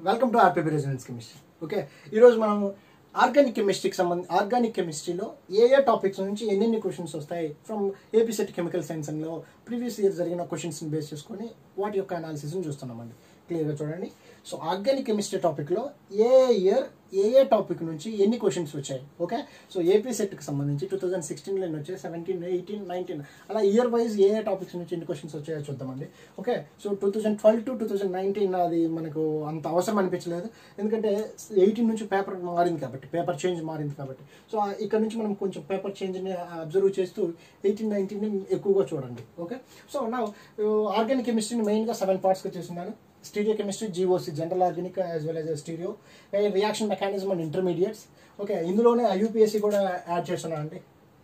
welcome to RPB residence chemistry okay ఈరోజు మనం organic కెమిస్ట్రీకి సంబంధించి ఆర్గానిక్ కెమిస్ట్రీలో ఏ ఏ టాపిక్స్ నుంచి ఎన్నెన్ని క్వశ్చన్స్ వస్తాయి from AP SET chemical science లో ప్రీవియస్ ఇయర్ జరిగిన క్వశ్చన్స్ని బేస్ చేసుకొని వాటి యొక్క అనాలిసిస్ని చూస్తున్నామండి క్లియర్గా చూడండి సో ఆర్గానిక్ కెమిస్ట్రీ టాపిక్లో ఏ ఇయర్ ఏ ఏ టాపిక్ నుంచి ఎన్ని క్వశ్చన్స్ వచ్చాయి ఓకే సో ఏపీ సెట్కి సంబంధించి టూ థౌజండ్ సిక్స్టీన్లో ఎన్ని వచ్చాయి సెవెంటీన్ ఎయిటీన్ నైన్టీన్ అలా ఇయర్ వైజ్ ఏ ఏ టాపిక్స్ నుంచి ఎన్ని క్వశ్చన్స్ వచ్చాయో చూద్దామండి okay so two thousand twelve to two thousand nineteen అది మనకు అంత అవసరం అనిపించలేదు ఎందుకంటే ఎయిటీన్ నుంచి పేపర్ మారింది కాబట్టి పేపర్ చేంజ్ మారింది కాబట్టి సో ఆ- ఇక్కడ నుంచి మనం కొంచెం పేపర్ చేంజ్ని అబ్జర్వ్ చేస్తూ ఎయిటీన్ నైన్టీన్ ఎక్కువగా చూడండి ఓకే సో నా ఆర్గానిక్ కెమిస్ట్రీని మెయిన్గా సెవెన్ పార్ట్స్గా చేస్తున్నాను stereo chemistry GOC general organic as well as stereo reaction mechanism and intermediates okay ఇందులోనే ఐయూపీఎస్సీ కూడా యాడ్ చేస్తున్నాను అండి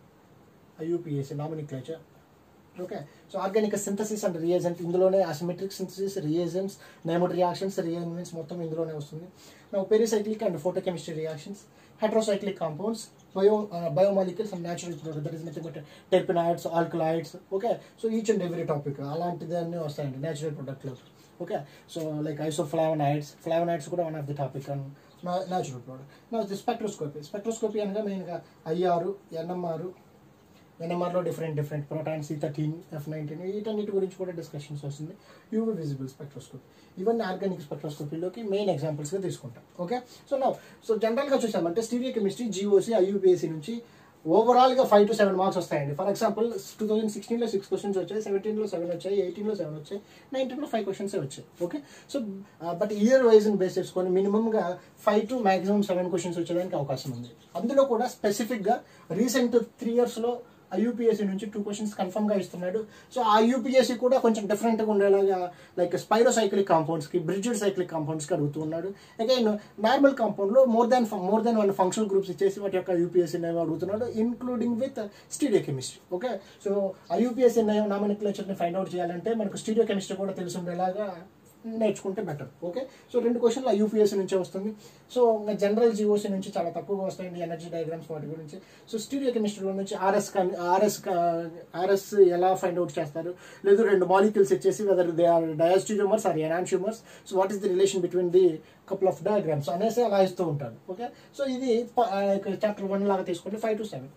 IUPAC nomenclature okay so organic synthesis and reagent ఇందులోనే asymmetric synthesis reagents named reactions reagents మొత్తం ఇందులోనే వస్తుంది నా pericyclic and photochemistry reactions hydrocyclic compounds bio biomolecules and natural product that is nothing but terpenoids alkaloids okay so each and every topic అలాంటిదన్నీ వస్తాయండి natural ప్రొడక్ట్లో okay so like isoflavonoids flavonoids కూడా one of the topic and natural product నా spectroscopy spectroscopy అనగా మెయిన్గా IR NMR ఎన్ఎంఆర్లో different different proton C thirteen F nineteen వీటన్నిటి గురించి కూడా డిస్కషన్స్ వస్తుంది యూవీ విజిబుల్ స్పెక్ట్రోస్కోపీ ఇవన్నీ ఆర్గానిక్ స్పెక్ట్రోస్కోపీలోకి మెయిన్ ఎగ్జాంపుల్స్గా తీసుకుంటాం ఓకే సో నా సో జనరల్గా చూసామంటే స్టీరియో కెమిస్ట్రీ జీఓసీ ఐయూపీఎస్సీ నుంచి ఓవరాల్గా ఫైవ్ టు సెవెన్ మార్క్స్ వస్తాయండి ఫర్ ఎగ్జాంపుల్ టూ థౌసండ్ సిక్స్టీన్లో సిక్స్ క్వశ్చన్స్ వచ్చాయి సెవెంటీన్లో సెవెన్ వచ్చాయి ఎయిటీన్లో సెవెన్ వచ్చాయి నైన్టీన్లో ఫైవ్ క్వశ్చన్స్ వచ్చాయి ఓకే సో బట్ ఇయర్ వైజ్ని బేస్ చేసుకొని మినిమంగా five to maximum seven questions వచ్చేదానికి అవకాశం ఉంది అందులో కూడా స్పెసిఫిక్గా రీసెంట్ త్రీ ఇయర్స్లో ఐయూపీఎస్సీ నుంచి టూ క్వశ్చన్స్ కన్ఫర్మ్ గా ఇస్తున్నాడు సో ఆ యూపీఎస్సీ కూడా కొంచెం డిఫరెంట్ గా ఉండేలాగా లైక్ స్పైరోసైక్లిక్ కాంపౌండ్స్ కి బ్రిడ్జెడ్ సైక్లిక్ కాంపౌండ్స్ కి అడుగుతూ ఉన్నాడు అగైన్ నార్మల్ కాంపౌండ్ లో more than more than one functional groups ఇచ్చేసి వాటి యొక్క యూపీఎస్సీ నేమ్ అడుగుతున్నాడు including with stereo chemistry okay so ఆ యూపీఎస్సీ నేమ్ నామినిక్లేచర్ ని ఫైండ్ అవుట్ చేయాలంటే మనకు స్టీడియో కెమిస్ట్రీ కూడా తెలిసి ఉండేలాగా నేర్చుకుంటే బెటర్ ఓకే సో రెండు క్వశ్చన్లు యూపీఎస్సీ నుంచే వస్తుంది సో ఇంకా జనరల్ జీఓసీ నుంచి చాలా తక్కువగా వస్తాయండి ఎనర్జీ డయాగ్రామ్స్ వాటి గురించి సో స్టీరియో కెమిస్ట్రీలో నుంచి ఆర్ఎస్ ఆర్ఎస్ ఆర్ఎస్ ఎలా ఫైండ్ అవుట్ చేస్తారు లేదు రెండు మాలిక్యూల్స్ ఇచ్చేసి whether they are diastereomers or enantiomers so what is the relation between the couple of diagrams అనేసి అలా ఇస్తూ ఉంటాడు ఓకే సో ఇది చాప్టర్ వన్ లాగా తీసుకోండి five to seven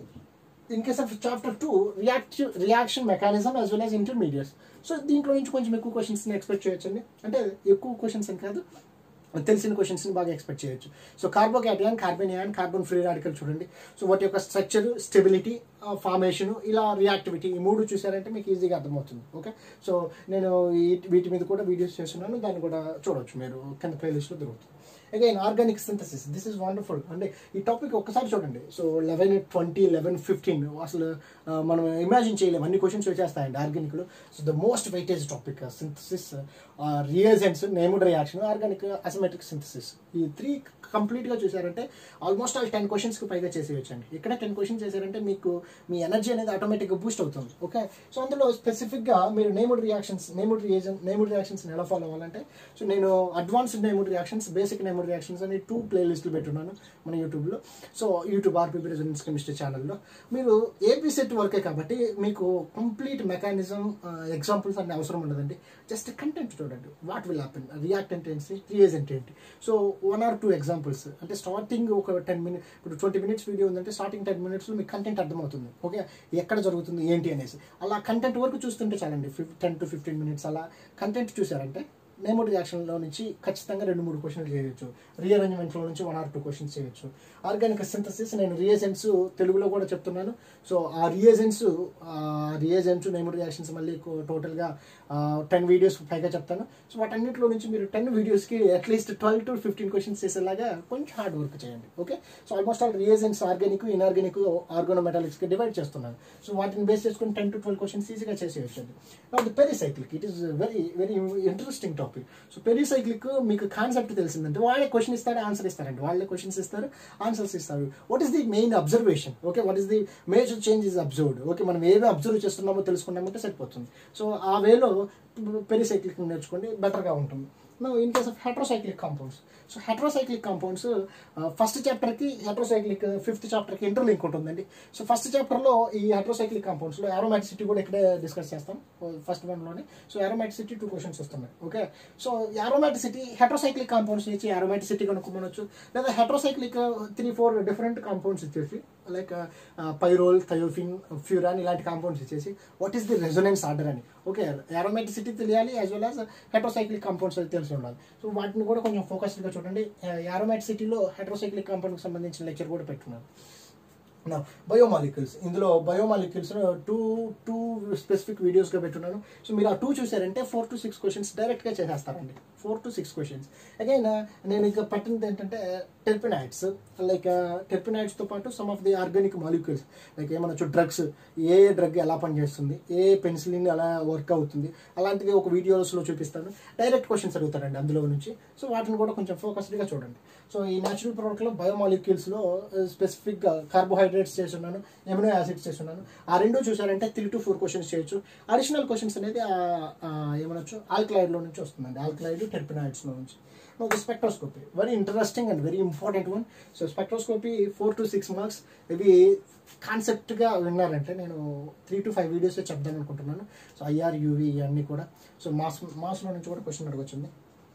in case of chapter two reactive reaction mechanism as well as intermediates so దీంట్లో నుంచి కొంచెం ఎక్కువ క్వశ్చన్స్ ఎక్స్పెక్ట్ చేయొచ్చండి అంటే ఎక్కువ క్వశ్చన్స్ అని కాదు తెలిసిన క్వశ్చన్స్ బాగా ఎక్స్పెక్ట్ చేయొచ్చు so carbocation carbanion carbon free radical చూడండి సో వాటి యొక్క స్ట్రక్చర్ స్టెబిలిటీ ఫార్మేషన్ ఇలా రియాక్టివిటీ ఈ మూడు చూసారంటే మీకు ఈజీగా అర్థమవుతుంది ఓకే సో నేను ఈ- వీటి మీద కూడా వీడియోస్ చేస్తున్నాను దాన్ని కూడా చూడొచ్చు మీరు కింద ప్లేలిస్ట్లో దొరుకుతుంది again organic synthesis this is wonderful అంటే ఈ టాపిక్ ఒక్కసారి చూడండి so eleven twenty eleven fifteen అసలు ఆ, మనం ఇమాజిన్ చేయలేము అన్ని క్వశ్చన్స్ వచ్చేస్తాయండి ఆర్గానిక్లో so the most weightage topic synthesis reagents named reaction organic asymmetric synthesis ఈ త్రీ కంప్లీట్గా చూసారంటే ఆల్మోస్ట్ ఆల్ టెన్ క్వశ్చన్స్కి పైగా చేసేయచ్చండి ఇక్కడ టెన్ క్వశ్చన్స్ చేశారంటే మీకు మీ ఎనర్జీ అనేది ఆటోమేటిక్గా బూస్ట్ అవుతుంది ఓకే సో అందులో స్పెసిఫిక్గా మీరు named reactions named reagent named reactions ఎలా ఫాలో అవ్వాలంటే సో నేను advanced named reactions basic named reactions అని టూ ప్లేలిస్టులు పెట్టున్నాను మన యూట్యూబ్లో so YouTube RPP residence chemistry ఛానల్లో మీరు ఏపీ సెట్ వర్కే కాబట్టి మీకు కంప్లీట్ మెకానిజం ఎగ్జాంపుల్స్ అన్ని అవసరం ఉండదండి జస్ట్ కంటెంట్ చూడండి వాట్ విల్ హ్యాపెన్ రియాక్టెంట్ ఏంటి రియేజెంట్ ఏంటి so one or two examples అంటే స్టార్టింగ్ ఒక టెన్ మినిట్ ఇప్పుడు ట్వంటీ మినిట్స్ వీడియో ఉందంటే స్టార్టింగ్ టెన్ మినిట్స్లో మీకు కంటెంట్ అర్థమవుతుంది ఓకే ఎక్కడ జరుగుతుంది ఏంటి అనేసి అలా కంటెంట్ వరకు చూస్తుంటే చాలండి ఫిఫ్ టెన్ టు ఫిఫ్టీన్ మినిట్స్ అలా కంటెంట్ చూసారంటే నేమోడ్ రియాక్షన్లో నుంచి ఖచ్చితంగా రెండు మూడు క్వశ్చన్లు చేయొచ్చు రీఅరేంజ్మెంట్లో నుంచి వన్ ఆర్ టూ క్వశ్చన్స్ చేయొచ్చు ఆర్గానిక్ సింథసిస్ నేను రియేజెంట్స్ తెలుగులో కూడా చెప్తున్నాను సో ఆ రియేజెంట్స్ రియేజెంట్స్ నేమోడ్ రియాక్షన్స్ మళ్ళీ టోటల్గా టెన్ వీడియోస్ పైగా చెప్తాను సో వాటన్నిటిలో నుంచి మీరు టెన్ వీడియోస్కి at least twelve to fifteen questions చేసేలాగా కొంచెం హార్డ్ వర్క్ చేయండి okay so almost all reagents organic inorganic ఆర్గోనోమెటాలిక్స్కి డివైడ్ చేస్తున్నాను సో వాటిని బేస్ చేసుకుని టెన్ టు ట్వెల్వ్ క్వశ్చన్స్ ఈజీగా చేసేయచ్చు అది pericyclic it is very very interesting topic so pericyclic మీకు కాన్సెప్ట్ తెలిసిందంటే వాళ్ళే క్వశ్చన్ ఇస్తారు ఆన్సర్ ఇస్తారండి వాళ్ళే క్వశ్చన్స్ ఇస్తారు ఆన్సర్స్ ఇస్తారు what is the main observation okay what is the major change is observed okay మనం ఏవి అబ్జర్వ్ చేస్తున్నామో తెలుసుకున్నామంటే సరిపోతుంది సో ఆ వేలో పెరిసైక్లిక్ నేర్చుకోండి బెటర్గా ఉంటుంది no in case of heterocyclic compounds so heterocyclic compounds first చాప్టర్కి హెట్రోసైక్లిక్ ఫిఫ్త్ చాప్టర్కి ఇంటర్లింక్ ఉంటుందండి సో ఫస్ట్ చాప్టర్లో ఈ హెట్రోసైక్లిక్ కాంపౌండ్స్లో అరోమాటిసిటీ కూడా ఇక్కడే డిస్కస్ చేస్తాం ఫస్ట్ వన్లోనే సో అరోమాటిసిటీ టూ క్వశ్చన్స్ వస్తున్నాయి okay so aromaticity heterocyclic compounds నుంచి అరోమాటిసిటీ కనుక్కోమనొచ్చు లేదా heterocyclic three four different compounds ఇచ్చేసి లైక్ పైరోల్ థయోఫిన్ ఫ్యూరాన్ ఇలాంటి కాంపౌండ్స్ ఇచ్చేసి what is the resonance order అని ఓకే అరోమాటిసిటీ తెలియాలి as well as heterocyclic compounds అది తెలిసి ఉండాలి సో వాటిని కూడా కొంచెం ఫోకస్డ్గా చూడండి అరోమాటిసిటీలో హెట్రోసైక్లిక్ కాంపౌండ్కి సంబంధించిన లెక్చర్ కూడా పెట్టున్నాను నా బయోమాలిక్యూల్స్ ఇందులో బయోమాలిక్యూల్స్ టూ టూ స్పెసిఫిక్ వీడియోస్గా పెట్టున్నాను సో మీరు ఆ టూ చూసారంటే ఫోర్ టు సిక్స్ క్వశ్చన్స్ డైరెక్ట్గా చేసేస్తారండి four to six questions again నేను ఇక పట్టినది ఏంటంటే టెర్పినాయిడ్స్ లైక్ టెర్పినాయిడ్స్తో పాటు some of the organic molecules like ఏమనొచ్చు డ్రగ్స్ ఏ ఏ డ్రగ్ ఎలా పనిచేస్తుంది ఏ పెన్సిలిన్ ఎలా వర్క్ అవుతుంది అలాంటిది ఒక వీడియోస్లో చూపిస్తాను డైరెక్ట్ క్వశ్చన్స్ అడుగుతారండి అందులో నుంచి సో వాటిని కూడా కొంచెం ఫోకస్డ్గా చూడండి సో ఈ న్యాచురల్ ప్రోడక్ట్లో బయోమాలిక్యూల్స్లో స్పెసిఫిక్గా కార్బోహైడ్రేట్స్ చేస్తున్నాను ఎమినో యాసిడ్స్ చేస్తున్నాను ఆ రెండు చూసారంటే త్రీ టు ఫోర్ క్వశ్చన్స్ చేయొచ్చు అడిషనల్ క్వశ్చన్స్ అనేది ఏమనొచ్చు ఆల్కలైడ్లో నుంచి వస్తుందండి ఆల్కలైడ్ టెర్పినాయిడ్స్లో నుంచి ఒక spectroscopy very interesting and very important one so spectroscopy four to six marks ఇవి కాన్సెప్ట్గా విన్నారంటే నేను త్రీ టు ఫైవ్ వీడియోస్ చెప్దాం అనుకుంటున్నాను సో ఐఆర్ యూవి ఇవన్నీ కూడా సో మాస్ మాస్లో నుంచి కూడా క్వశ్చన్ అడగొచ్చింది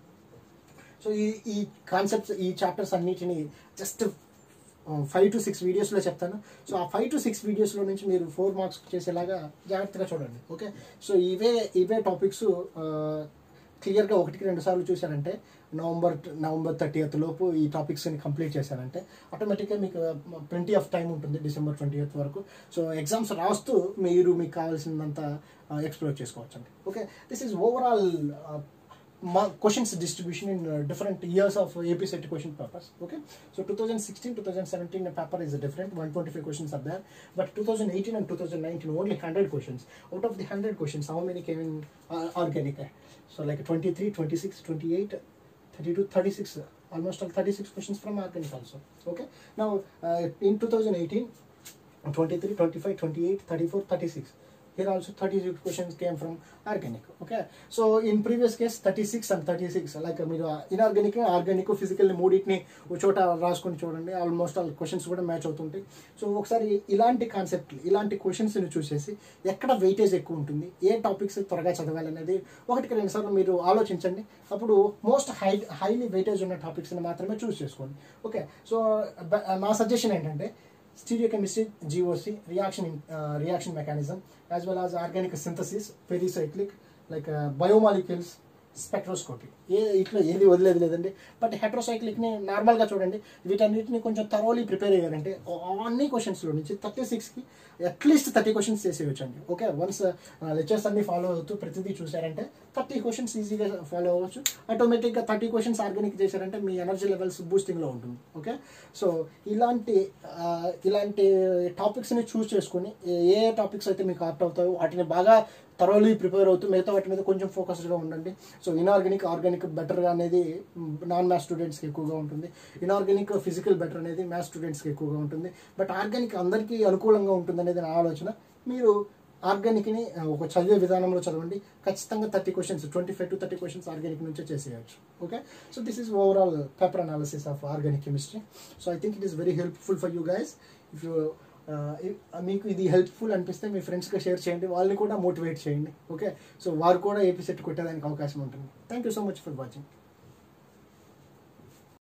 సో ఈ ఈ కాన్సెప్ట్స్ ఈ చాప్టర్స్ అన్నిటిని జస్ట్ ఫైవ్ టు సిక్స్ వీడియోస్లో చెప్తాను సో ఆ ఫైవ్ టు సిక్స్ వీడియోస్లో నుంచి మీరు ఫోర్ మార్క్స్ చేసేలాగా జాగ్రత్తగా చూడండి ఓకే సో ఇవే ఇవే టాపిక్స్ క్లియర్గా ఒకటికి రెండు సార్లు చూసారంటే నవంబర్ నవంబర్ థర్టీ లోపు ఈ టాపిక్స్ని కంప్లీట్ చేశారంటే ఆటోమేటిక్గా మీకు ట్వంటీ ఆఫ్ టైం ఉంటుంది డిసెంబర్ ట్వంటీ వరకు సో ఎగ్జామ్స్ రాస్తూ మీరు మీకు కావాల్సినంత ఎక్స్ప్లోర్ చేసుకోవచ్చు అండి ఓకే దిస్ ఈజ్ ఓవరాల్ మా questions distribution in different years of AP SET question papers okay so two thousand sixteen two thousand seventeen paper is different one twenty five questions are there but two thousand eighteen and two thousand nineteen only hundred questions out of the hundred questions how many came in organic so like twenty three twenty six twenty eight thirty two thirty six almost all thirty six questions from organic also okay now in two thousand eighteen twenty three twenty five twenty eight thirty four thirty six here also 36 questions came from organic okay so in previous case 36 and 36 like మీరు inorganic organic physical మూడింటిని ఒక చోట రాసుకొని చూడండి almost all questions కూడా match అవుతుంటాయి so ఒకసారి ఇలాంటి కాన్సెప్ట్ ఇలాంటి క్వశ్చన్స్ని చూసేసి ఎక్కడ వెయిటేజ్ ఎక్కువ ఉంటుంది ఏ టాపిక్స్ త్వరగా చదవాలనేది ఒకటికి రెండు సార్లు మీరు ఆలోచించండి అప్పుడు మోస్ట్ హై హైలీ వెయిటేజ్ ఉన్న టాపిక్స్ని మాత్రమే చూస్ చేసుకోండి ఓకే సో నా సజెషన్ ఏంటంటే stereochemistry GOC reaction in, uh, reaction mechanism as well as organic synthesis pericyclic like uh, biomolecules spectroscopy ఏ ఇట్లా ఏది వదిలేదు లేదండి బట్ హెట్రోసైక్లిక్ని నార్మల్గా చూడండి వీటన్నిటిని కొంచెం థరోలీ ప్రిపేర్ అయ్యారంటే అన్ని క్వశ్చన్స్లో నుంచి థర్టీ సిక్స్కి అట్లీస్ట్ థర్టీ క్వశ్చన్స్ చేసేయచ్చు అండి ఓకే వన్స్ లెక్చర్స్ అన్ని ఫాలో అవుతూ ప్రతిదీ చూసారంటే థర్టీ క్వశ్చన్స్ ఈజీగా ఫాలో అవ్వచ్చు ఆటోమేటిక్గా థర్టీ క్వశ్చన్స్ ఆర్గానిక్ చేశారంటే మీ ఎనర్జీ లెవెల్స్ బూస్టింగ్లో ఉంటుంది ఓకే సో ఇలాంటి ఇలాంటి టాపిక్స్ని చూస్ చేసుకొని ఏ టాపిక్స్ అయితే మీకు ఆప్ట్ అవుతాయో వాటిని బాగా థరోలీ ప్రిపేర్ అవుతూ మిగతా వాటి మీద కొంచెం ఫోకస్డ్గా ఉండండి సో ఇన్ఆర్గానిక్ ఆర్గానిక్ బెటర్గా అనేది నాన్ మ్యాథ్స్ స్టూడెంట్స్కి ఎక్కువగా ఉంటుంది ఇన్ఆర్గానిక్ ఫిజికల్ బెటర్ అనేది మ్యాథ్స్ స్టూడెంట్స్కి ఎక్కువగా ఉంటుంది బట్ ఆర్గానిక్ అందరికీ అనుకూలంగా ఉంటుంది అనేది నా ఆలోచన మీరు ఆర్గానిక్ని ఒక చదివే విధానంలో చదవండి ఖచ్చితంగా thirty questions twenty five to thirty questions organic నుంచే చేసేయచ్చు okay so this is overall paper analysis of organic chemistry so I think it is very helpful for you guys if you మీకు ఇది హెల్ప్ఫుల్ అనిపిస్తే మీ ఫ్రెండ్స్కి share చేయండి వాళ్ళని కూడా motivate చేయండి ఓకే సో వారు కూడా ఏపీ సెట్ కొట్టేదానికి అవకాశం ఉంటుంది thank you so much for watching